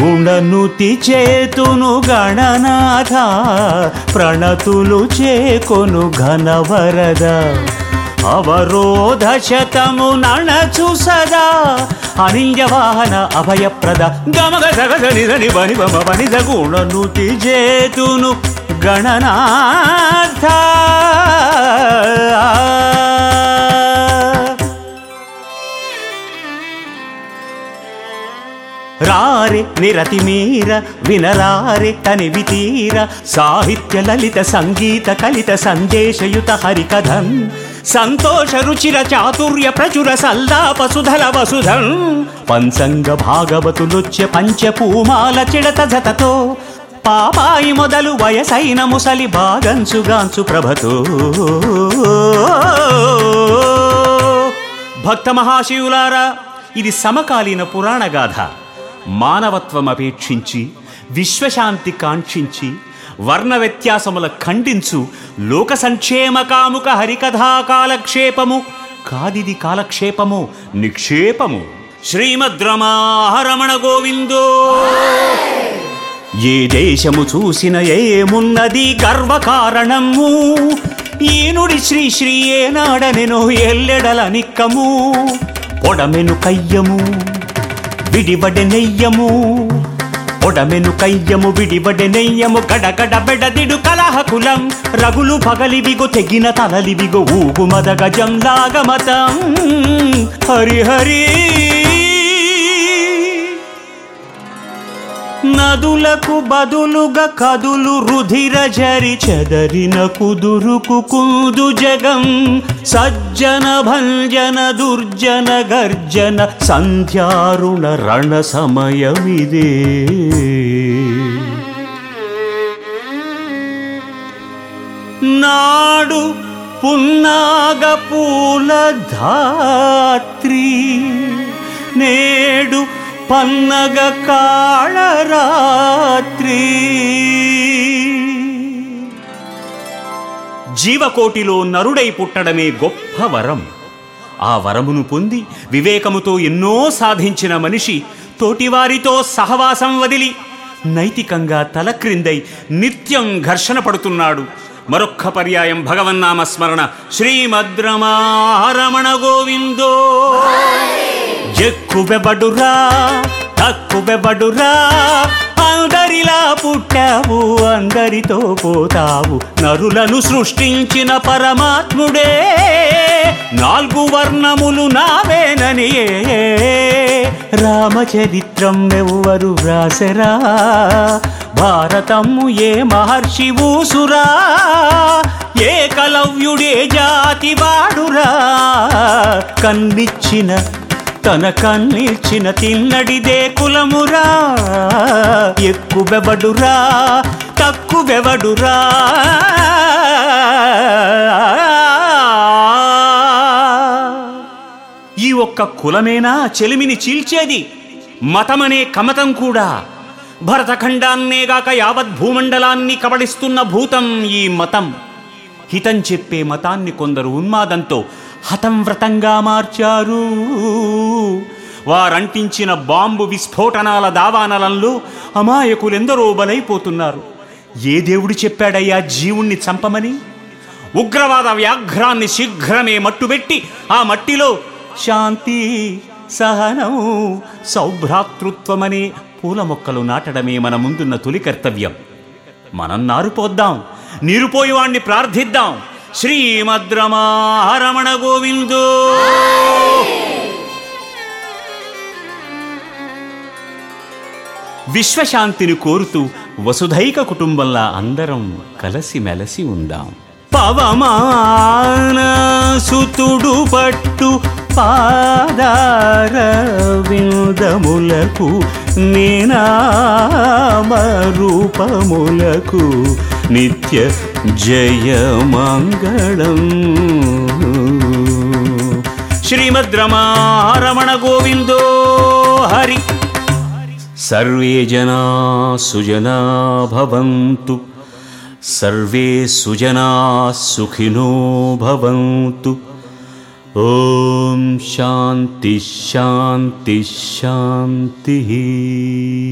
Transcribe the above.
గుణనుతి చేతును గణనాథ ప్రణతులు చేకొను ఘనవరద అవరోధ శతము నణచు సదా అనింజవాహన అభయప్రద గమగ సగద నిదని బని బమ బని గుణనుతి చేతును గణనాథ రారే నిరతి మీర వినరారే తనివి తీర సాహిత్య లలిత సంగీత కలిత సందేశయుత హరికథన్ సంతోష రుచిర చాతుర్య ప్రచుర సల్లాప సుధల వసుధన్ పంచంగ భాగవతులొచ్చే పంచపూమాల చిడత జతతో పాపాయి మొదలు వయసైన ముసలి బాగంచుగాంచు ప్రభతో భక్త మహాశివులారా ఇది సమకాలీన పురాణ గాథ మానవత్వం అపేక్షించి విశ్వశాంతి కాంక్షించి వర్ణ వ్యత్యాసముల ఖండించు లోక సంక్షేమ కాముక హరికథా కాలక్షేపము కాదిది కాలక్షేపము నిక్షేపము శ్రీమద్ రమారమణ గోవిందో ఏ దేశము చూసిన ఏమున్నది గర్వకారణము ఈనుడి శ్రీ శ్రీ ఏనాడనెను ఎల్లెడల నిక్కము పొడమెను కయ్యము విడివడె నెయ్యము పొడమెను కయ్యము విడివడె నెయ్యము గడగడ బెడదిడు కలహకులం రగులు పగలివిగో తెగిన తలలివిగో ఊగు మద గజం లాగమతం హరి హరి నదులకు బదులుగా కదులు రుధిర జరి చెదరిన కుదురుకు కుందు జగం సజ్జన భంజన దుర్జన గర్జన సంధ్యారుణ రణ సమయమిదే నాడు పున్నాగ పూల ధాత్రి నేడు పన్నగ కాళరాత్రి జీవకోటిలో నరుడై పుట్టడమే గొప్ప వరం ఆ వరమును పొంది వివేకముతో ఎన్నో సాధించిన మనిషి తోటివారితో సహవాసం వదిలి నైతికంగా తలక్రిందై నిత్యం ఘర్షణ పడుతున్నాడు మరొక్క పర్యాయం భగవన్నామ స్మరణ శ్రీమద్రమారమణ గోవిందో ఎక్కువెబడురా తక్కువెబడురా అందరిలా పుట్టావు అందరితో పోతావు నరులను సృష్టించిన పరమాత్ముడే నాలుగు వర్ణములు నావేనని రామచరిత్రం ఎవ్వరు వ్రాసరా భారతము ఏ మహర్షి ఊసురా ఏకలవ్యుడే జాతి వాడురా కన్నిచ్చిన తన కన్నిచ్చిన తిన్నడిదే కులమురా ఎక్కువెవడురా తక్కువెవడురా ఈ ఒక్క కులమేనా చెలిమిని చీల్చేది మతమనే కమతం కూడా భరతఖండాన్నేగాక యావత్ భూమండలాన్ని కబడిస్తున్న భూతం ఈ మతం హితం చెప్పే మతాన్ని కొందరు ఉన్మాదంతో హతం వ్రతంగా మార్చారు వారంటించిన బాంబు విస్ఫోటనాల దావానలంలో అమాయకులెందరో బలైపోతున్నారు ఏ దేవుడు చెప్పాడయ్యా జీవుణ్ణి చంపమని ఉగ్రవాద వ్యాఘ్రాన్ని శీఘ్రమే మట్టుబెట్టి ఆ మట్టిలో శాంతి సహనం సౌభ్రాతృత్వమనే పూల మొక్కలు నాటడమే మన ముందున్న తొలి కర్తవ్యం మనం నారుపోద్దాం నీరుపోయి వాణ్ణి ప్రార్థిద్దాం శ్రీమద్రమారమణ గోవిందో విశ్వశాంతిని కోరుతూ వసుధైక కుటుంబంలా అందరం కలసి మెలసి ఉందాం పవమాన సుతుడు పట్టు పాదార విందములకు రూపములకు నిత్య జయ మంగళం శ్రీమద్రమారమణ గోవిందో హరి సర్వే జనా సుజనా భవంతు సర్వే సుజనా సుఖినో భవంతు ఓం శాంతి శాంతి శాంతి